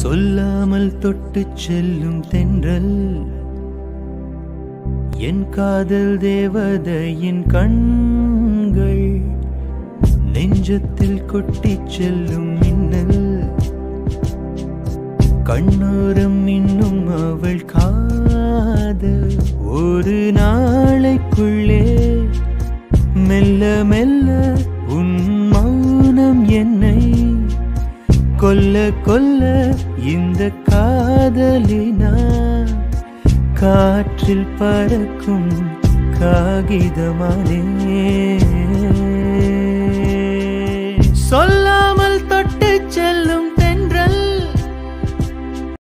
சொல்லாமல் தொட்டுச் செல்லும் தென்றல் என் காதல் தேவதையின் கண்கள் நெஞ்சத்தில் கொட்டிச் செல்லும் மின்னல் கண்ணோரம் இன்னும் அவள் காதல் ஒரு நாளைக்குள்ளே மெல்ல மெல்ல உன் மௌனம் என்னை கொல்ல கொல்ல இந்த காதலினா காற்றில் பறக்கும் காகிதமானே சொல்லாமல் தொட்டு செல்லும்